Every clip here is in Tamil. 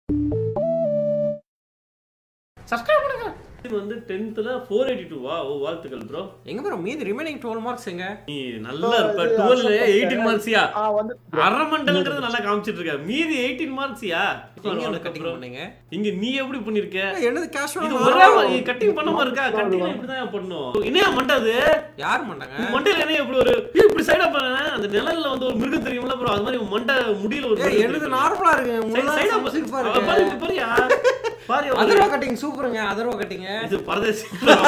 சப்ஸ்கிரைப் பண்ணுங்க இது வந்து டென்த்தில் ஃபோர் எயிட்டி டூவா ஓ வாழ்த்துக்கள் ப்ரோ எங்க ப்ரோ மீதி ரிமைனிங் டுவெல் மார்க்ஸ் எங்க நீ நல்லா இருப்ப டுவெல் எயிட்டீன் மார்க்ஸியா ஆ வந்து அரை மண்டலங்கிறது நல்லா காமிச்சிட்டு இருக்க மீதி எயிட்டீன் மார்க்ஸியா எங்க வந்து கட்டிங் பண்ணீங்க இங்க நீ எப்படி பண்ணிருக்க என்னது இது கேஷுவல் ஒரே கட்டிங் பண்ண மாதிரி இருக்கா கட்டிங் இப்படிதான் பண்ணும் என்னையா மண்டது யார் பண்ணாங்க மண்டையில என்ன இப்படி ஒரு ஏய், இப்படி சைடா பண்ண அந்த நிழல்ல வந்து ஒரு மிருகம் தெரியும்ல ப்ரோ அது மாதிரி உன் மண்டை முடியல ஒரு ஏய் மிருகம் என்னது தெரியுது. நார்மலா இருக்கு சரி, உங்களுக்கு சைடா தான் பா- சிரிப்பா அவ இருக்கு பாரு, இப்ப பாருயா. பாருயா, ஒரு- அதர்வா கட்டிங் சூப்பருங்க அதர்வா கட்டிங் இது பரதேசி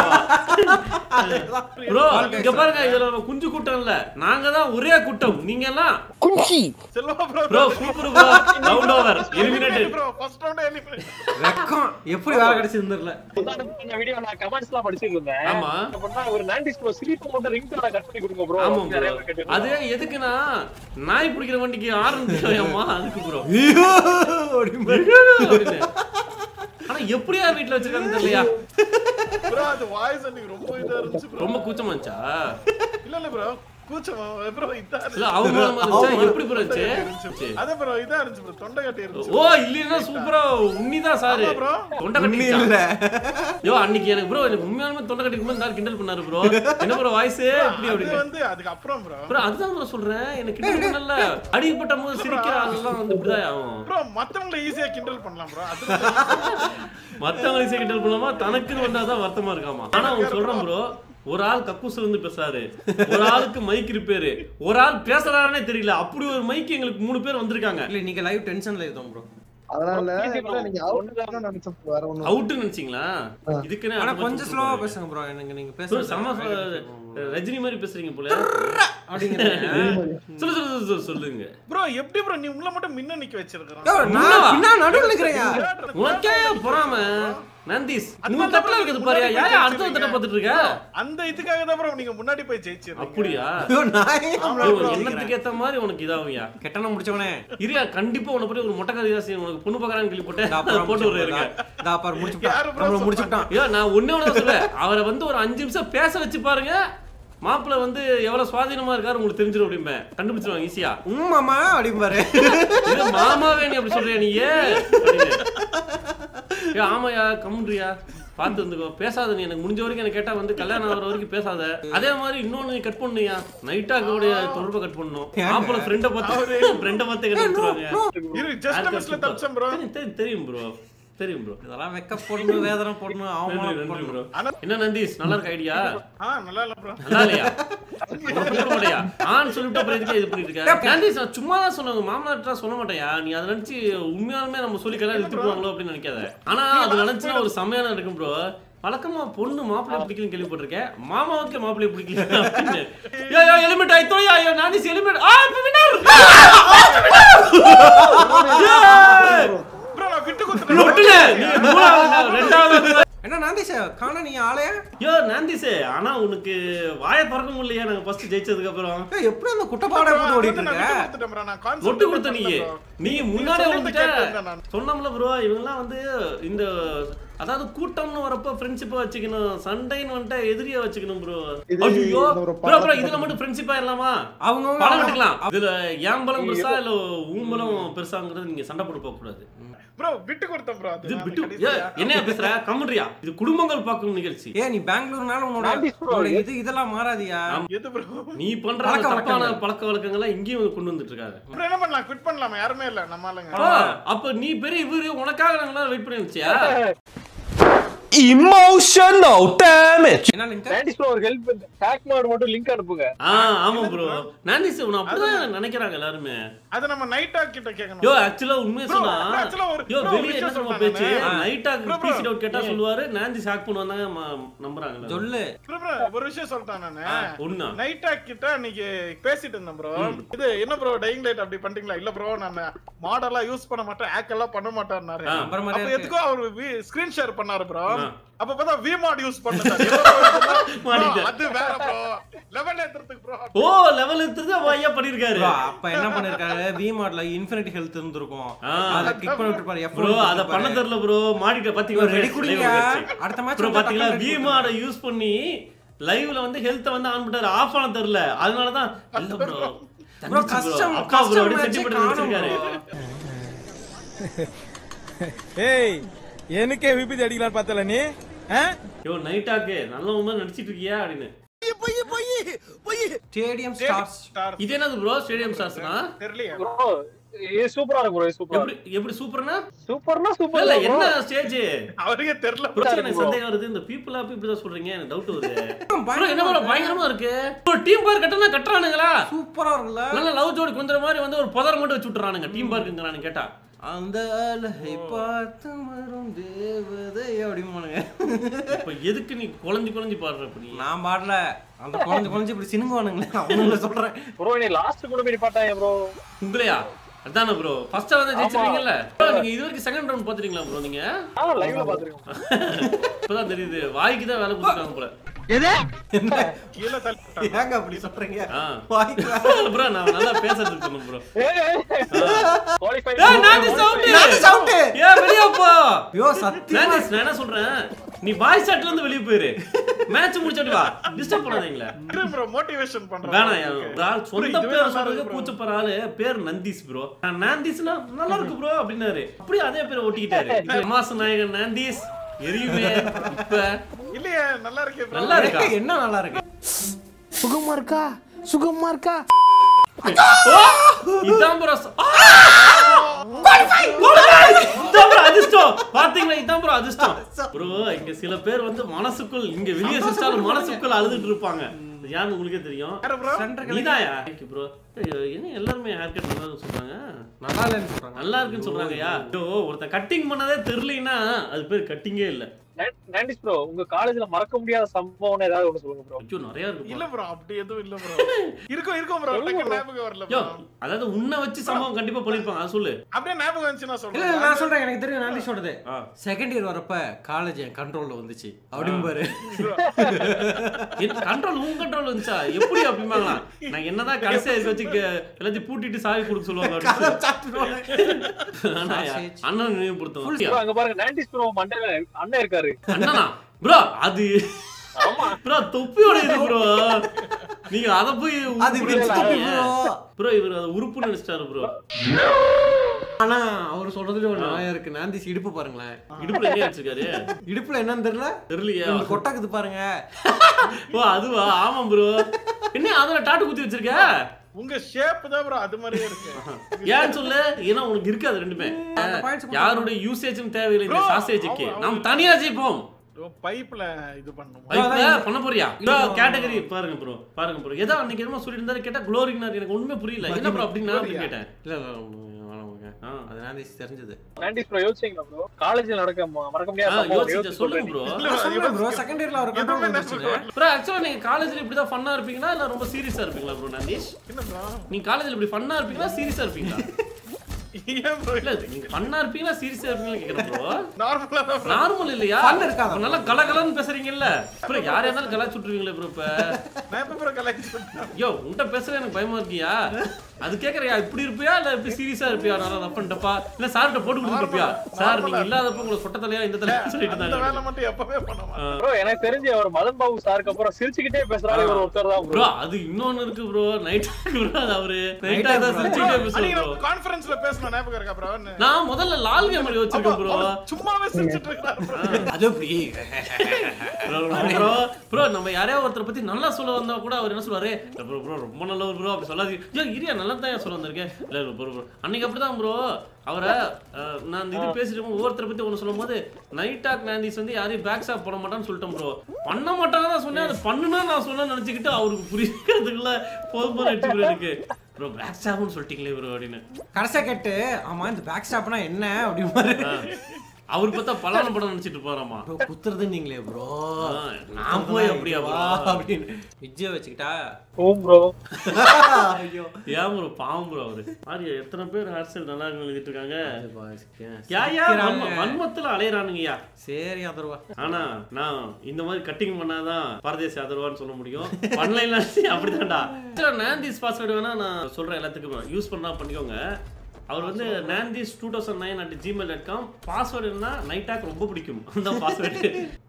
ப்ரோ இங்க பாருங்க இதுல நம்ம குஞ்சு கூட்டம் இல்ல நாங்க தான் ஒரே கூட்டம் நீங்க எல்லாம் Selva bro bro super bro round over eliminated bro first round eliminate வெக்கம் எப்படி வேலை கிடைச்சிருந்துர்ல வீடியோ நான் கமெண்ட்ஸ் எல்லாம் படிச்சிட்டு இருந்தேன் ஆமா அப்படின்னா ஒரு 90s ப்ரோ சிரிப்பு மட்டும் ரிங் டோனை கட் பண்ணி கொடுங்க ப்ரோ ஆமா ப்ரோ அது எதுக்குன்னா நாய் பிடிக்கிற வண்டிக்கு ஆரம்பிச்சிருவாயம்மா அதுக்கு ப்ரோ ஆனா எப்படியா வீட்ல வச்சிருக்காங்க தெரியலையா ப்ரோ அது வாய்ஸ் அன்னைக்கு ரொம்ப இதா இருந்துச்சு ப்ரோ ரொம்ப கூச்சமா இருந்துச்சா இல்ல இல்ல ப்ரோ கூச்சமா ப்ரோ இதா இல்ல அவமானமா இருந்துச்சா எப்படி ப்ரோ இருந்துச்சு அதே ப்ரோ இதா இருந்துச்சு ப்ரோ தொண்டை கட்டி இருந்துச்சு ஓ இல்லைன்னா சூப்பரா உண்ணிதான் சாரு ஆமா bro. தொண்டை கட்டி இல்ல யோ அன்னைக்கு எனக்கு ப்ரோ எனக்கு உண்மையாலுமே தொண்டை கட்டிக்கு போது இந்த கிண்டல் பண்ணாரு ப்ரோ என்ன ப்ரோ வாய்ஸ் இப்படி அது அப்படின்னு வந்து அதுக்கு அப்புறம் ப்ரோ ப்ரோ அதுதான் ப்ரோ சொல்றேன் எனக்கு கிண்டல் பண்ணல அடிப்பட்ட போது சிரிக்கிற ஆளெல்லாம் வந்து இப்படிதான் ஆகும் ப்ரோ மத்தவங்கள ஈஸியா கிண்டல் பண்ணலாம் ப்ரோ அது மத்தவங்க ஈஸியா கிண்டல் பண்ணலாமா தனக்குன்னு வந்தாதான் வருத்தமா இருக்காமா ஆனா அவங்க சொல்றேன் ப்ரோ ஒரு ஆள் கக்கூஸ்ல இருந்து பேசுறாரு ஒரு ஆளுக்கு மைக் ரிப்பேரு ஒரு ஆள் பேசுறாருன்னே தெரியல அப்படி ஒரு மைக் எங்களுக்கு மூணு பேர் வந்திருக்காங்க இல்ல நீங்க லைவ் டென்ஷன்ல இருக்கோம் ப்ரோ அதனால Easy bro. இல்ல, நீங்க அவுட் தான் நினைச்சேன் வேற ஒண்ணும் அவுட்டு நினைச்சீங்களா இதுக்குன்னு ஆனா அந்த மாதிரி கொஞ்சம் ஸ்லோவா பேசுங்க ப்ரோ எனக்கு நீங்க bro, பேசுறது செம ரஜினி மாதிரி பேசுறீங்க போல அப்படிங்கிறீங்க சொல்லு சொல்லு சொல்லு, சொல்லு சொல்லுங்க ப்ரோ எப்படி ப்ரோ நீ உள்ள மட்டும் மின்ன நிக்க வச்சிருக்கறான் யோ, நான் பின்னா நடுவுல நிக்கிறேயா உனக்கே பொறாம நந்தீஸ் அது மூணு மாதிரி தட்டுல தான் இருக்குது முன்னாடி பாரு போய் யாரா அடுத்த ஜெயிச்சிருக்கீங்க. தட்டை பார்த்துட்டு இருக்க அந்த இதுக்காக தான் ப்ரோ நீங்க முன்னாடி போய் ஜெயிச்சிருக்கீங்க அப்படியா ஐயோ, நான் ஏன் ஆமா முன்னாடி bro. நிக்கிறேன்? எண்ணத்துக்கு ஏத்த மாதிரி உனக்கு இதாகுயா கெட்டன முடிச்சவனே இரியா கண்டிப்பா உன்னை பத்தி ஒரு மொட்டை கதை தான் செய்யணும். உனக்கு பொண்ணு பார்க்கறான்னு கேள்விப்பட்டேன் இதா அப்புறம் போட்டு விடுறேன் இதா பாரு முடிச்சு யாரு bro நம்மள சொன்னா? முடிச்சு விட்டான் ஐயோ நான் ஒண்ணே ஒண்ணு சொல்லுவேன் அவரை வந்து ஒரு அஞ்சு நிமிஷம் பேச வச்சு பாருங்க மாப்பிள்ள வந்து எவ்வளவு சுவாதீனமா இருக்காரு உங்களுக்கு தெரிஞ்சிடும் அப்படிம்பேன் கண்டுபிடிச்சிருவாங்க ஈஸியா உம் மாமா அப்படிம்பாரு இது மாமாவே நீ அப்படி சொல்றியா நீ ஏ ஆமாயா கம்முன்றியா பார்த்து வந்துக்கோ பேசாத நீ எனக்கு முடிஞ்ச வரைக்கும் எனக்கு கேட்டா வந்து கல்யாணம் ஆகிற வரைக்கும் பேசாத அதே மாதிரி இன்னொன்னு நீ கட் பண்ணுயா நைட்டா கூட தொடர்பை கட் பண்ணணும் மாப்பிள்ள ஃப்ரெண்டை பார்த்து ஃப்ரெண்டை பார்த்து கண்டுபிடிச்சிருவாங்க இரு ஜஸ்ட் மிஸ்ல தப்பிச்சேன் ப்ரோ தெரியும், தெரியும், தெரியும் ப்ரோ தெரியும் ப்ரோ இதெல்லாம் வெக்க போடணும் வேதனை போடணும் நன்றி அவமானம் நன்றி போடணும் ப்ரோ ஆனா- என்ன நந்தீஸ் நல்லா இருக்க ஐடியா ஆ நல்லா இல்ல ப்ரோ நல்லா இல்லையா உனக்கு கூப்பிட மாட்டியா ஆன்னு சொல்லிட்டு அப்புறம் எதுக்கு இது பண்ணிட்டு இருக்க நந்தீஸ் நான் சும்மா தான் சொன்னேன் மாமனார்ட்ட சொல்ல மாட்டேயா நீ அதை நினைச்சு உண்மையாலுமே நம்ம சொல்லி கல்யாணம் எடுத்துட்டு போவாங்களோ அப்படின்னு நினைக்காத ஆனா அது நினைச்சுன்னா ஒரு செம்மையான இருக்கும் ப்ரோ வழக்கமா பொண்ணு மாப்பிள்ளை பிடிக்கலன்னு கேள்விப்பட்டிருக்கேன் மாமாவுக்கு மாப்பிள்ளை பிடிக்கல அப்படின்னு யோ யோ எலிமெண்ட் ஆயித்தோ யா யோ நானிஸ் எலிமெண்ட் ஆ வினர் ப்ரோ நான் விட்டு கொடுத்துட்டேன் நொட்டுல நீ மூணாவது நான் ரெண்டாவது என்ன நாந்தேஷ காண நீ ஆளையா யோ நாந்திஸே ஆனா உனக்கு வாயை திறக்க முடியலையா நாங்க ஃபர்ஸ்ட் ஜெயிச்சதுக்கு அப்புறம் ஏய், எப்படி அந்த குட்டப்பாடை போட்டு ஓடிட்டு நான் இருக்க விட்டு கொடுத்துட்டேன் bro. நான் concentrate ஒட்டு கொடுத்த நீ பண்ணல bro. நீ முன்னாடியே சொல்லிட்டு வந்துட்ட கேட்டிருந்தேன் நான். சொன்னோம்ல ப்ரோ இவங்கெல்லாம் வந்து இந்த அதாவது கூட்டம்னு வரப்ப ஃப்ரெண்ட்ஷிப்பா வச்சுக்கணும் சண்டைன்னு வந்துட்டா எதிரியா வச்சுக்கணும் ப்ரோ இது- ஐயோ இது ஒரு ப்ரோ ப்ரோ இதுல மட்டும் ஃப்ரெண்ட்ஷிப் ஆயிடலாமா அவங்க பழம் விட்டுக்கலாம் இதுல ஏன் பலம் பெருசா இல்ல ஊம்பலம் பெருசாங்கிறது நீங்க சண்டை போட்டு போக கூடாது bro விட்டு கொடுத்தேன் bro அது இது நான் விட்டு கடைசியா. ஏய், என்னையா பேசுற கம்முன்றியா இது குடும்பங்கள் பார்க்கும் நிகழ்ச்சி ஏ நீ பெங்களூர்னால உன்னோட 90s bro. உன்னோட இது இதெல்லாம் மாறாதியா எது bro நீ பண்ற பழக்க அந்த தப்பான வழக்கங்கள். பழக்க வழக்கங்கள்லாம் இங்கேயும் வந்து கொண்டு வந்துட்டு இருக்காரு அப்புறம் என்ன பண்ணலாம் குவிட் பண்ணலாமா யாருமே இல்ல நம்ம ஆளுங்க ஓ, அப்ப நீ பெரிய இவரு உனக்காக நாங்களாம் வெயிட் பண்ணி இருந்துச்சியா Emotional damage. என்ன லிங்க் 90s ப்ரோ ஒரு ஹெல்ப் ஹேக் மாட் மட்டும் லிங்க் அனுப்புங்க ஆ ஆமா ப்ரோ நான்டி சார் உன்னை அப்படிதான் நினைக்கிறாங்க எல்லாருமே அது நம்ம நைட் டாக் கிட்ட கேட்கணும் யோ ஆக்சுவலா உண்மையை Bro, சொன்னா actually ஒரு- யோ bro, வெளிய ஒரு என்ன விஷயம் நம்ம சொல்றேன் பேச்சு நானு. நைட்டா Bro, bro. பிசி டவுட் கேட்டா சொல்லுவாரு நான்டி சாக் பண்ணுவாங்க நம்புறாங்க சொல்லு bro, bro, ஒரு விஷயம் சொல்லிட்டேன் நானு ஒண்ணா நைட் டாக் கிட்ட அன்னைக்கு பேசிட்டு இருந்தேன் ப்ரோ இது என்ன ப்ரோ டைங் லைட் அப்படி பண்றீங்களா இல்ல ப்ரோ நான் மாடலா யூஸ் பண்ண மாட்டேன் ஹேக் எல்லாம் பண்ண மாட்டேன்னாரு ஆ. நம்புற மாதிரியே அப்ப இருக்கு. எதுக்கோ அவர் ஸ்கிரீன் ஷேர் பண்ணாரு ப்ரோ ஆ. அப்ப பார்த்தா வி மாட் யூஸ் பண்ணாரு மாட்டிக்கிட்டேன். அது வேற ப்ரோ லெவல் ஏத்துறதுக்கு ப்ரோ ஓ லெவல் எடுத்துட்டு ஐயா பண்ணிருக்காரு Bro, அப்ப என்ன பண்ணிருக்காரு வி மாட்ல இன்ஃபினிட்டி ஹெல்த் இருந்திருக்கும் ஆ. அத கிளிக் பண்ணி விட்டுருப்பாரு F1 ப்ரோ அத பண்ண தெரியல ப்ரோ மாட்டிட்ட பாத்தீங்களா ரெடி குடிங்க அடுத்த மேட்ச் ப்ரோ பாத்தீங்களா விமாட யூஸ் பண்ணி லைவ்ல வந்து ஹெல்த் வந்து ஆன் பண்ணாரு ஆஃப் பண்ண தெரியல அதனால தான் இல்ல ப்ரோ Bro, custom- அக்கா ப்ரோ custom அப்படி match செட்டில் காணோம் வச்சிருக்காரு bro. ஏய் எனக்கே விபத்து அடிக்கலாம் பார்த்தல நீ யோ நைட்டாக்கு நல்ல மாதிரி நடிச்சிட்டு இருக்கியா அப்படின்னு ஸ்டேடியம் ஸ்டார்ஸ் ஸ்டார் இது என்னது ப்ரோ ஸ்டேடியம் ஸ்டார்ஸ்னா தெரியலையா ப்ரோ இது சூப்பரா இருக்கு ப்ரோ சூப்பரா எப்படி எப்படி சூப்பர்னா சூப்பர்னா இல்ல சூப்பர் இல்ல என்ன ஸ்டேஜ் அவருக்கே தெரியல ப்ரோ எனக்கு சந்தேகம் வருது இந்த பீப்புள் ஆப் இப்படி தான் சொல்றீங்க எனக்கு டவுட் வருது ப்ரோ என்ன ப்ரோ பயங்கரமா இருக்கு ஒரு டீம் பார்க் கட்டனா கட்டுறானுங்களா சூப்பரா இருக்குல்ல நல்ல லவ் ஜோடி குந்துற மாதிரி வந்து ஒரு புதர் மட்டும் வச்சு விட்டுறானுங்க டீம் பார்க்குங்கிறானு கேட்டா அந்த அழகை பார்த்து வரும் தேவதை அப்படிமானுங்க இப்ப எதுக்கு நீ குழஞ்சு குழஞ்சு பாடுற இப்ப நீ நான் பாடல அந்த குழந்தை குழந்தை இப்படி சினுங்குவானுங்களே அவனுங்கள சொல்றேன் ப்ரோ நீ லாஸ்ட் கூட போய் பாட்டாங்க ப்ரோ உங்களையா அதானே ப்ரோ ஃபர்ஸ்டா வந்து ஜெயிச்சிருக்கீங்கல்ல Bro, நீங்க இது வரைக்கும் செகண்ட் ரவுண்ட் பாத்துறீங்களா ப்ரோ நீங்க ஆ லைவ்ல பாத்துருக்கோம் இப்பதான் தெரியுது வாய்க்கு தான் வேலை கொடுத்துருக்காங்க போல கீழே தள்ளி விட்டாங்க. ஏங்க அப்படி சொல்றீங்க ஆ வாய்க்கு ப்ரோ நான் நல்லா பேசுறதுக்கு சொன்னேன் ப்ரோ குவாலிஃபை ஏய் நான்டி சவுண்ட் நான்டி sound. ஏய் வெளிய போ ஐயோ சத்தியம் நான்டி நான் என்ன சொல்றேன் நீ பாய் சாட்ல இருந்து வெளிய போயிரு மேட்ச் முடிச்சிட்டு வா டிஸ்டர்ப் பண்ணாதீங்களா இரு bro motivation பண்றேன் வேணாம் யா- ஒரு ஆள் சொந்த இதுவே பேர் நல்லா சொல்றது இருக்கு bro. கூச்சப்படுற ஆளு பேர் நந்தீஸ் ப்ரோ நாந்தீஸ்னா நல்லா இருக்கு ப்ரோ அப்படின்னாரு அப்படியே அதே பேரை ஒட்டிக்கிட்டாரு மாச நாயகன் நாந்தீஸ் எரியுமே இப்ப இல்லையே நல்லா இருக்கே bro. நல்லா இருக்கா என்ன நல்லா இருக்கு ஓ! இதான் ப்ரோ இதான் ப்ரோ அதிர்ஷ்டம் பாத்தீங்களா இதான் ப்ரோ அதிர்ஷ்டம் ப்ரோ இங்க சில பேர் வந்து மனசுக்குள் இங்க வெளிய சிரிச்சாலும் மனசுக்குள் அழுதுட்டு இருப்பாங்க யாருன்னு உங்களுக்கே தெரியும் யாரு bro? நீதாயா தேங்க்யூ ப்ரோ என்ன எல்லாருமே ஹேர் கட் நல்லா சொல்றாங்க நல்லா இல்லைன்னு சொல்றாங்க நல்லா இருக்குன்னு சொல்றாங்கயா ஐயோ ஒருத்தன் கட்டிங் பண்ணதே தெரியலனா அது பேர் கட்டிங்கே இல்ல நான்டிஸ் ப்ரோ உங்க காலேஜ்ல மறக்க முடியாத சம்பவம்னு ஏதாவது ஒண்ணு சொல்லுங்க ப்ரோ ஐயோ நிறைய இருக்கு இல்ல ப்ரோ அப்படி எதுவும் இல்ல ப்ரோ இருக்கும் இருக்கும் ப்ரோ டக்கு ஞாபகம் வரல யோ bro. அதாவது உன்னை வச்சு சம்பவம் கண்டிப்பா பண்ணிருப்பாங்க அது சொல்லு அப்படியே ஞாபகம் வந்துச்சு நான் இல்ல இல்ல, நான் சொல்றேன் சொல்றேன் எனக்கு தெரியும் நான் சொல்றது ஆ. செகண்ட் இயர் வரப்ப காலேஜ் என் கண்ட்ரோல்ல வந்துச்சு அப்படின்னு பாரு கண்ட்ரோல் உன் கண்ட்ரோல் வந்துச்சா எப்படி அப்படிம்பாங்களா நான் என்னதான் கடைசியா இருக்க வச்சு கே- எல்லாத்தையும் பூட்டிட்டு சாவி கொடுக்க சொல்லுவாங்க அப்படின்னு. ஆனாயா, அண்ணன் நினைவுபடுத்துவோம் ப்ரோ அங்க பாருங்க நான்டிஸ் ப்ரோ மண்டையில அண்ணன் இருக்காரு அண்ணனா ப்ரோ அது ஆமா ப்ரோ தொப்பியோட இது ப்ரோ நீங்க அத போய் அது உருப்புன்னு இப்படி நினைச்சிட்டீங்க. bro. ப்ரோ இவர் அதை உறுப்புன்னு நினைச்சிட்டாரு ப்ரோ ஆனா அவர் சொல்றதுல ஒரு நியாயம் இருக்கு நாந்திஸ் இடுப்பு பாருங்களேன் இடுப்புல என்ன வச்சிருக்காரு இடுப்புல என்னன்னு தெரியல தெரியலையா ரெண்டு கொட்டாக்குது பாருங்க ஓ அதுவா ஆமா ப்ரோ என்ன அதுல டாட்டு குத்தி வச்சிருக்க உங்க ஷேப் தான் ப்ரோ அது மாதிரியே இருக்கு ஏன்னு சொல்லு ஏன்னா உனக்கு இருக்காது ரெண்டுமே அந்த points மட்டும் யாருடைய யூசேஜும் தேவையில்லை இந்த Bro, சாசேஜுக்கு அவ- நாம் தனியா ஜெயிப்போம் பைப்ல இது பண்ணுமா பைப்ல பண்ண போறியா ப்ரோ கேட்டகரி பாருங்க ப்ரோ பாருங்க ப்ரோ ஏதோ அன்னைக்கு என்னமோ சொல்லி இருந்தாரு கேட்டா க்ளோரிங்னார் எனக்கு ஒண்ணுமே புரியல என்ன ப்ரோ அப்படின்னு நான் அப்படி கேட்டேன் இல்ல இல்ல வேணாம் விடுங்க. ஆ, அது நாந்திஸ் தெரிஞ்சது நான்டிஸ் ப்ரோ யோசிச்சீங்களா ப்ரோ காலேஜ்ல நடக்க ம- மறக்க ஆ, முடியாத சம்பவம் யோசிச்சு யோசிச்சு சொல்லுங்க சொல்றேன் ப்ரோ இல்ல, சொல்றேன் ப்ரோ யோசிக்க- செகண்ட் இயர்ல அவர் எதுவுமே கண்ட்ரோல் ஞாபகம் வந்துச்சு வரல. ப்ரோ ஆக்சுவலா நீங்க காலேஜ்ல இப்படி தான் ஃபன்னா இருப்பீங்களா இல்ல ரொம்ப சீரியஸா இருப்பீங்களா ப்ரோ நந்தீஷ் என்ன ப்ரோ நீங்க காலேஜ்ல இப்படி ஃபன்னா இருப்பீங்களா சீரியஸா இருப்பீங்களா ஏன் ப்ரோ இல்ல நீங்க ஃபன்னா இருப்பீங்களா சீரியஸா இருப்பீங்களா கேக்குறேன் ப்ரோ நார்மலா தான் bro. நார்மல் இல்லையா Fun இருக்காதா? அப்ப நல்லா கலகலன்னு பேசுறீங்கல்ல ப்ரோ யார் இருந்தாலும் கலாச்சு விட்டுருவீங்களே ப்ரோ இப்ப நான் எப்ப ப்ரோ கலெக்ட் பண்ணேன் யோ உன்கிட்ட பேசுற எனக்கு பயமா இருக்கியா அது கேக்குறியா இப்படி இருப்பியா இல்ல இப்படி சீரியஸா இருப்பியா நல்லா ரஃப் பண்ணிட்டப்பா இல்ல சார்கிட்ட போட்டு கொடுத்துருப்பியா சார் நீங்க இல்லாதப்ப உங்களுக்கு சொட்ட தலையா இந்த தலையா சொல்லிட்டு அந்த இருந்தாங்க வேலை மட்டும் எப்பவே பண்ண மாட்டேன் ப்ரோ எனக்கு தெரிஞ்சு அவர் மதன் பாபு சாருக்கு அப்புறம் சிரிச்சுக்கிட்டே பேசுறாரு ஒரு ஒருத்தர் தான் ப்ரோ ப்ரோ அது இன்னொன்னு இருக்கு ப்ரோ நைட் ப்ரோ அது அவரு நைட்டா தான் சிரிச்சுட்டே அன்னைக்கு பேசுறோம் நம்ம கான்ஃபரன்ஸ்ல பேசணும் ஞாபகம் இருக்கா ப்ரோ நான் முதல்ல லால் கேமரா வச்சிருக்கேன் ப்ரோ சும்மாவே சிரிச்சிட்டு இருக்காரு bro. அது எப்படி ப்ரோ ப்ரோ நம்ம யாரையோ ஒருத்தரை பத்தி நல்லா சொல்ல வந்தா கூட அவர் என்ன சொல்லுவாரு ப்ரோ ப்ரோ ரொம்ப நல்லவர் ப்ரோ அப்படி சொல்லாதீங்க ஐயோ இரியா நல்லா தான் சொல்ல வந்திருக்கேன் இல்ல ப்ரோ ப்ரோ அன்னைக்கு அப்படிதான் ப்ரோ அவரை அஹ், நான் அந்த இது பேசிட்டு இருக்கும்போது ஒவ்வொருத்தரை பத்தி ஒன்று சொல்லும் போது நைட் டாக் நாந்திஸ் வந்து யாரையும் பேக் ஸ்டாப் பண்ண மாட்டான்னு சொல்லிட்டேன் ப்ரோ பண்ண மாட்டாங்க தான் சொன்னேன் அது பண்ணுனா நான் சொன்னேன் நினச்சிக்கிட்டு அவருக்கு புரியாதுக்குள்ள போதும் போது ப்ரோ எனக்கு ப்ரோ பேக் ஸ்டாப்னு சொல்லிட்டீங்களே ப்ரோ அப்படின்னு கடைசியா கேட்டு ஆமா இந்த பேக் ஸ்டாப்னா என்ன அப்படின்னு ஆ. அவர் பார்த்தா பலான படம் நினைச்சிட்டு போறாமா ப்ரோ குத்துறது நீங்களே ப்ரோ ஆ, நான் போய் அப்படியா bro? அப்படின்னு விஜய வச்சுக்கிட்டா ஓம் ப்ரோ ஐயோ ஏன் ப்ரோ பாவம் ப்ரோ அவரு ஆரியா எத்தனை பேர் ஹேர் ஸ்டைல் நல்லா இருக்குன்னு எழுதிட்டு இருக்காங்க யா யா சிரிக்கிறாங்க. வன்ம- வன்மத்துல அலையறானுங்கய்யா சரி அதர்வா ஆனா நான் இந்த மாதிரி கட்டிங் பண்ணாதான் பரதேசி அதர்வான்னு சொல்ல முடியும் பண்ணலைன்னா அப்படிதான்டா நாந்திஸ் பாஸ்வேர்டு வேணா நான் சொல்றேன் எல்லாத்துக்கும் யூஸ் பண்ணா பண்ணிக்கோங்க அவர் வந்து நாந்திஸ் two thousand nine at Gmail dot com password என்ன நைட்டாக் ரொம்ப பிடிக்கும் அந்த பாஸ்வேர்டு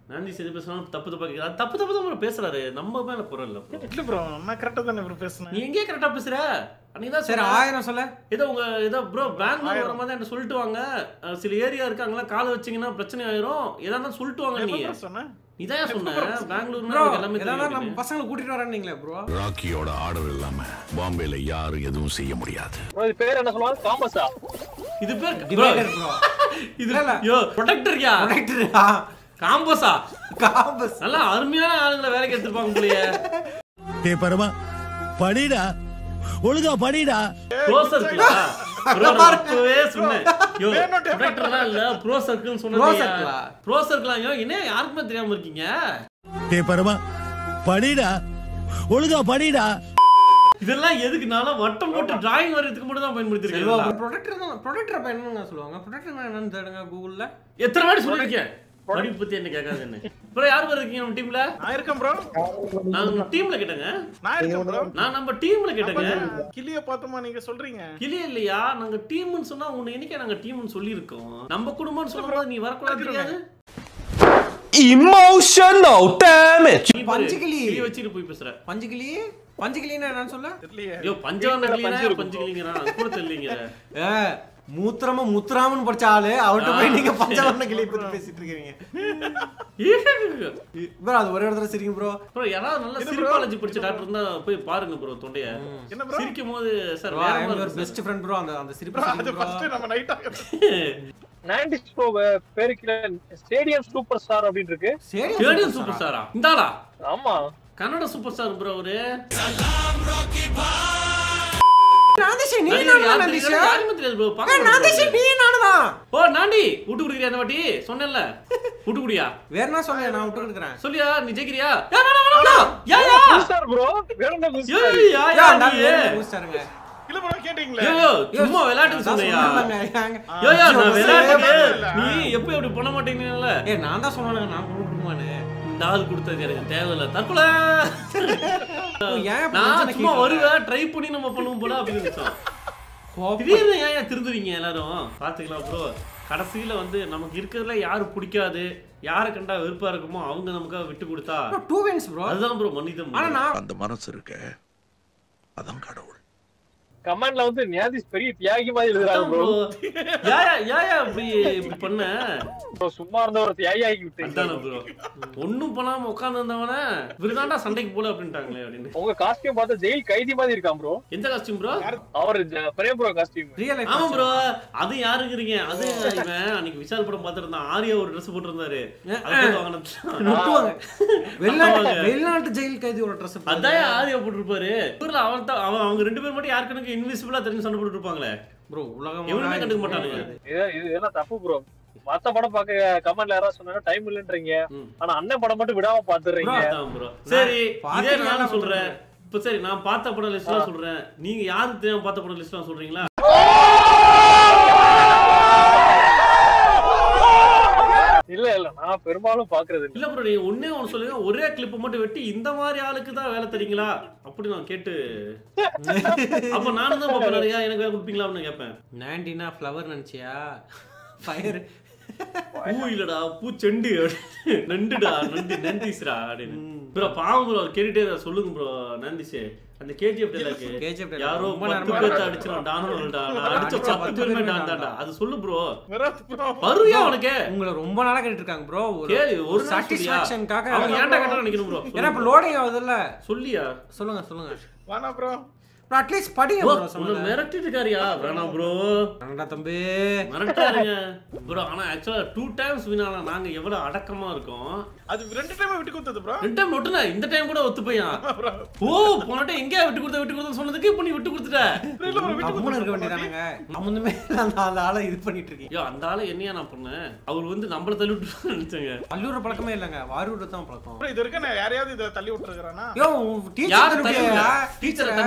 நான்டிஸ் எது பேசினாலும் தப்பு தப்பா கேட்குறாரு தப்பு தப்பு தான் bro பேசுறாரு நம்ம மேல குரல் இல்ல bro. இல்ல ப்ரோ நான் கரெக்டா தானே ப்ரோ பேசுனேன் நீ எங்கே கரெக்டா பேசுற அன்னைக்கு தான் சரி சரி ஆயிரம் சொல்ல ஏதோ உங்க ஏதோ ப்ரோ பெங்களூர் வர மாதிரி என்கிட்ட சொல்லிட்டு வாங்க அஹ் சில ஏரியா இருக்காங்களா காலை வச்சீங்கன்னா பிரச்சனை ஆயிரும் எதா இருந்தாலும் சொல்லிட்டு வாங்க நீ என்ன bro சொன்னேன் நீ தான் சொன்ன பெங்களூர்னா ப்ரோ எனக்கு எல்லாமே ஏதாவது நம்ம தெரியும் பசங்களை கூட்டிட்டு வரேன்னீங்களே ப்ரோ ராக்கியோட ஆர்டர் இல்லாம பாம்பேல யாரும் எதுவும் செய்ய முடியாது bro, இது பேர் என்ன சொல்லுவாங்க காமஸா இது பேர் bro, டிவைடர் ப்ரோ இது இல்ல, இல்ல. யோ ப்ரொடெக்டர்யா ப்ரொடெக்டரா காம்பஸா காம்பஸ் நல்லா அருமையான ஆளுங்களை வேலைக்கு எடுத்துருப்பாங்க போலயே டே பரமா படிடா ஒழுங்கா படிடா ப்ரோ சர்க்கிளா ப்ரோ நான் அப்பவே சொன்னேன் யோ வேணும் டேய். ப்ரொடெக்டர்லாம் இல்ல ப்ரோ சர்க்கிள்னு Pro சொன்னது circle ஆ? ப்ரோ சர்க்கிளா யோ என்ன யாருக்குமே தெரியாம இருக்கீங்க டே பரமா படிடா ஒழுங்கா படிடா இதெல்லாம் எதுக்கு நான் வட்டம் போட்டு டிராயிங் வரையறதுக்கு மட்டும் தான் பயன்படுத்தி செல்வா இருக்கேன் ப்ரொடெக்டர் தான் ப்ரொடெக்டர் அப்ப என்னங்க சொல்லுவாங்க ப்ரொடெக்டர் என்னன்னு தேடுங்க கூகுள்ல எத்தனை வாட்டி சொல்லிருக்கேன் படிப்பு பத்தி என்ன கேட்காது என்ன ப்ரோ யார் பேர் இருக்கீங்க நம்ம டீம்ல நான் இருக்கேன் ப்ரோ நான் உங்க டீம்ல கேட்டேங்க நான் இருக்கேன் ப்ரோ நான் நம்ம டீம்ல கேட்டேங்க கிளிய பார்த்தோமா நீங்க சொல்றீங்க கிளி இல்லையா நாங்க டீம்னு சொன்னா உன்னை என்னைக்கே நாங்க டீம்னு சொல்லியிருக்கோம் நம்ம குடும்பம்னு சொல்லும்போது நீ வரக்கூடாது தெரியாது Emotional damage. நீ பாரு, பஞ்சுக்கிளி. கிளி வச்சுட்டு போய் பேசுற பஞ்சுக்கிளி பஞ்சுக்கிளின்னா என்னன்னு சொல்ல தெரியலையே ஐயோ பஞ்சவர்ண கிளினா பஞ்சு இருக்கும். பஞ்சு கிளிங்கிறான் அது கூட தெரியலீங்க ஏ மூத்திரமா முத்துராமன் படிச்ச ஆளு அவர்கிட்ட போய் நீங்க பஞ்சவர்ண கிளி பத்தி பேசிட்டு இருக்கீங்க ப்ரோ அது ஒரே இடத்துல சரிங்க ப்ரோ ப்ரோ யாராவது நல்ல சிரிப்பாலஜி படிச்ச டாக்டர் இருந்தா போய் பாருங்க ப்ரோ தொண்டைய என்ன ப்ரோ சிரிக்கும் போது சார் ப்ரோ வேற ஐ மாதிரி யுவர் இருக்கு பெஸ்ட் ஃப்ரெண்ட் ப்ரோ அந்த அந்த சிரிப்பு ப்ரோ அது சரிங்க ப்ரோ ஃபர்ஸ்ட் நம்ம நைட்டா நைன்டிஸ் ப்ரோ பேரு கீழே ஸ்டேடியம் சூப்பர் ஸ்டார் அப்படின்னு இருக்கு சரி கேடியன் சூப்பர் ஸ்டாரா இந்தாடா ஆமா கன்னட சூப்பர் ஸ்டார் ப்ரோ அவரு நாதேஷ் நீ யாரு- நானா யாரு நாதேஷ் தெரியாது, யாருமே தெரியாது bro. ஏ பார்க்க நாதேஷ் மாட்டேன். நீ நானுதான் ஓ நாண்டி விட்டு குடுக்குறியா அந்த வாட்டி சொன்னேன்ல விட்டு குடியா வேற என்ன சொல்ல நான் விட்டு கொடுக்குறேன் சொல்லியா நீ ஜெயிக்கிறியா யா, வேணாம், வேணாம், வேணாம். யா, யா. ஸ்டார் ப்ரோ வேணும்னா யா, ஸ்டார் யா, ஏ யா, அந்த நீ. பூஸ்டருங்க இல்ல ப்ரோ கேட்டீங்களே யோ, யோ, சும்மா விளையாட்டுக்கு சொன்னியா சொன்னாங்க யோ, யோ, நான் ஐயோ, விளையாட்டுக்கு இல்ல. நீ எப்ப இப்படி பண்ண மாட்டேங்கல ஏ நான் தான் சொன்னேன் நான் கொடுக்குமானு இந்த ஆள் கொடுத்தது எனக்கு தேவையில்ல தற்கொலை ஏன் இப்படி நான் பிரச்சனை சும்மா கேக்குற? வருவேன் ட்ரை பண்ணி நம்ம பண்ணுவோம் போல அப்படின்னு நினைச்சோம் கோபம். திடீர்னு ஏன் ஏன் திருந்துறீங்க எல்லாரும் பாத்துக்கலாம் ப்ரோ கடைசியில வந்து நமக்கு இருக்கிறதுல யாரு பிடிக்காது யாரை கண்டா வெறுப்பா இருக்குமோ அவங்க நமக்காக விட்டு கொடுத்தா Bro, two wins bro. அதுதான் ப்ரோ மனிதம் ஆனா நான் அந்த மனசு இருக்க அதான் கடவுள் கமெண்ட்ல வந்து நியாதிஸ் பெரிய தியாகி மாதிரி எழுதுறாங்க ப்ரோ யாயா யாயா இப்படி இப்படி பண்ண ப்ரோ சும்மா இருந்த ஒரு தியாகி ஆகி விட்டீங்க அதானே ப்ரோ ஒண்ணும் பண்ணாம உட்கார்ந்து இருந்தவன இவருதான்டா சண்டைக்கு போல அப்படின்ட்டாங்களே அப்படின்னு உங்க காஸ்டியூம் பார்த்தா ஜெயில் கைதி மாதிரி இருக்கான் ப்ரோ எந்த காஸ்டியூம் ப்ரோ அவர் ஜ- Prem bro costume real life ஆமா ப்ரோ அது யாருங்கிறீங்க அது இவன் அன்னைக்கு விஷால் படம் பார்த்துருந்தான் ஆரியா ஒரு ட்ரெஸ் போட்டிருந்தாரு அதை போய் வாங்கினது நொட்டுவாங்க. வெளிநாட்டு ஆமாங்க. வெளிநாட்டு ஜெயில் கைதியோட ட்ரெஸ் அதான் ஆரியா போட்டிருப்பாரு ஊர்ல அவன் தான் அவன் அவங்க ரெண்டு பேர் மட்டும் யாருக்கனுக்கு இன்விசிபிளா தெரிஞ்சு சண்டை போட்டு இருப்பாங்களே ப்ரோ உலகம் எவனுமே கண்டுக்க மாட்டானுங்க இது இது இதெல்லாம் தப்பு ப்ரோ மத்த படம் பார்க்க கமெண்ட்ல யாராவது சொன்னா டைம் இல்லன்றீங்க ம். ஆனா அண்ணன் படம் மட்டும் விடாம பாத்துறீங்க அதான் bro. சரி பார்த்து இதே நான் நான் சொல்றேன் இப்ப சரி நான் பார்த்த படம் லிஸ்ட்லாம் சொல்றேன் நீங்க யாருக்கு தெரியாம பார்த்த படம் லிஸ்ட்லாம் சொல்றீங்களா இல்ல இல்ல நான் பெரும்பாலும் பாக்குறது இல்ல இல்ல ப்ரோ நீங்க ஒண்ணே ஒண்ணு சொல்லுங்க ஒரே கிளிப் மட்டும் வெட்டி இந்த மாதிரி ஆளுக்கு தான் வேலை தரீங்களா அப்படி நான் கேட்டு அப்ப நானும் தான் பாப்பேன் நிறையா எனக்கு வேலை கொடுப்பீங்களா அப்படின்னு கேட்பேன் நான்டினா ஃப்ளவர் நினைச்சியா ஃபயர் பூ இல்லடா பூ செண்டு நண்டுடா நண்டு நந்திஸ்ரா அப்படின்னு ப்ரோ பாவம் ப்ரோ கேட்டுட்டே இருந்தா. சொல்லுங்க ப்ரோ நந்திஸ் அந்த கேஜிஎஃப் டைலாக்கு KGF dialogue. யாரோ ரொம்ப பத்து நேரமா பேர்த்த அடிச்சிடும் டானோடா நான் அடிச்ச அடிச்ச பத்து பத்து பேருமே பேருமே டான் டான் தான்டா அது சொல்லு ப்ரோ வராது ப்ரோ வருவியா உனக்கு உங்களை ரொம்ப நாளா கேட்டுட்டு இருக்காங்க ப்ரோ கேளு ஒரு நாள் சொல்லியா? சாட்டிஸ்ஃபேக்ஷனுக்காக அவங்க ஏன்டா கேட்டா நினைக்கணும் ப்ரோ ஏன்னா இப்ப லோடிங் ஆகுதுல்ல சொல்லியா சொல்லுங்க சொல்லுங்க வானா ப்ரோ ப்ரோ அட்லீஸ்ட் படிங்க ப்ரோ ப்ரோ உன்னை சொல்லுங்க மிரட்டிட்டு இருக்காரியா வேணாம் ப்ரோ கனடா தம்பி மிரட்டாருங்க ப்ரோ ஆனா ஆக்சுவலா டூ டைம்ஸ் வினால நாங்க எவ்வளவு அடக்கமா இருக்கோம் அது ரெண்டு டைம் விட்டு கொடுத்தது ப்ரோ ரெண்டு டைம் நொட்டுன இந்த டைம் கூட ஒத்து போயா ஓ போன டைம் எங்க விட்டு கொடுத்த விட்டு கொடுத்த சொன்னதுக்கு இப்ப நீ விட்டு கொடுத்துட்ட இல்ல ப்ரோ விட்டு கம்முன்னு இருக்க வேண்டியதானங்க சம்மந்தமே இல்ல அந்த அந்த ஆளை இது பண்ணிட்டு இருக்கீங்க ஐயோ அந்த ஆளு என்னையா நான் பண்ணேன் அவர் வந்து நம்மள தள்ளி விட்டு நினைச்சாங்க பல்லூர் பழக்கமே இல்லைங்க வாரூர் தான் பழக்கம் ப்ரோ இது வரைக்கும் நான் யாரையாவது இதை தள்ளி விட்டுருக்கானா யோ யார் டீச்சர் தள்ளி டீச்சர் டீச்சரை தள்ளி ஊத்தி தள்ளி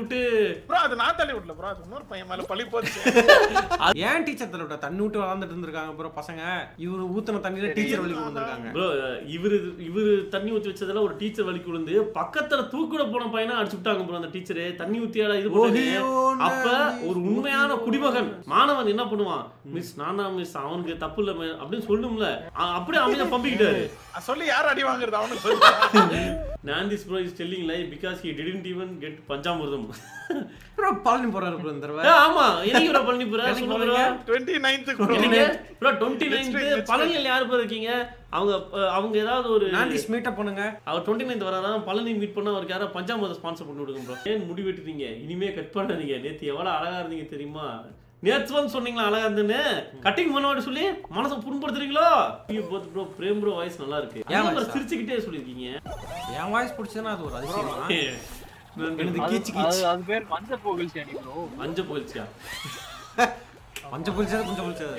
விட்டு ப்ரோ அது நான் தள்ளி விடல ப்ரோ அது இன்னொரு பையன் மேல பழி போச்சு ஏன் டீச்சர் தள்ள விட்டா தண்ணி விட்டு வளர்ந்துட்டு இருந்திருக்காங்க ப்ரோ பசங்க இவரு ஊத்துன தண்ணியில டீச்சர் வழி வந்திருக்காங்க ப்ரோ இவரு இவரு தண்ணி ஊத்தி வச்சதுல ஒரு டீச்சர் வலிக்கு விழுந்து பக்கத்துல தூக்கிட போன பையனா அடிச்சு விட்டாங்க ப்ரோ அந்த டீச்சரே தண்ணி ஊத்தியாடா இது பண்ணாங்க. ஓஹியோ அப்ப ஒரு உண்மையான குடிமகன் மாணவன் என்ன பண்ணுவான் மிஸ் நான் தான் மிஸ் அவனுக்கு தப்பு இல்ல miss" அப்படின்னு சொல்லும்ல அ- அப்படியே அமைதியா பம்பிக்கிட்டாரு அது சொல்லி யார் அடி வாங்குறது அவனுக்கு சொல்லு நாந்திஸ் bro is telling lie because he didn't even get பஞ்சாமிர்தம் ப்ரோ பழனி போறாரு ப்ரோ இந்த தடவை ஏ, ஆமா என்னைக்கு ப்ரோ பழனி போற என்னைக்கு சொல்லுங்க bro. போறீங்க? டுவெண்ட்டி நைன்த்துக்கு என்னைக்கு bro twenty Next week, ninth next பழனியில் யார் பேர் இருக்கீங்க அவங்க அஹ், அவங்க ஏதாவது ஒரு நான்டிஸ் மீட்டப் பண்ணுங்க அவர் டுவெண்ட்டி நைன்த் வராதான் பழனி மீட் பண்ண அவருக்கு யாராவது பஞ்சாமத்தை ஸ்பான்சர் பண்ணி விடுங்க ப்ரோ ஏன் முடி வெட்டுறீங்க இனிமே கட் பண்ணாதீங்க நேத்து எவ்வளவு அழகா இருந்தீங்க தெரியுமா நேத்து வந்து சொன்னீங்களா அழகா இருந்துன்னு கட்டிங் பண்ண விட சொல்லி மனசை புண்படுத்துறீங்களோ both bro Prem bro voice நல்லா இருக்கு ஏன் ஏன் voice ஆ? சிரிச்சுக்கிட்டே சொல்லிருக்கீங்க என் வாய்ஸ் பிடிச்சதுன்னா அது ஒரு அதிசயமா எனது அது- கீச்சு அது கீச்சு அது பேர் மஞ்ச புகழ்ச்சி அணி ப்ரோ அஞ்சு போயிடுச்சியா கொஞ்சம் புளிச்சது கொஞ்சம் புளிச்சது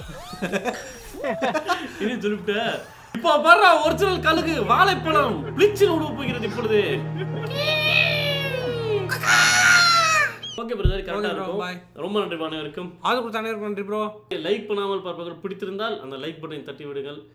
இனி சொல்லிவிட்டு இப்போ வர்ற ஒரிஜினல் கழுகு வாழைப்பழம் பிளிச்சில் உருவ போகிறது இப்பொழுது ஓகே பிரதர் கரெக்டா Okay bro, இருக்கும் bye. ரொம்ப நன்றி அனைவருக்கும் ஆதரவு கொடுத்த அனைவருக்கும் நன்றி ப்ரோ லைக் பண்ணாமல் பார்ப்பவர்கள் பிடித்திருந்தால் அந்த லைக் பட்டனை தட்டி விடுங்கள்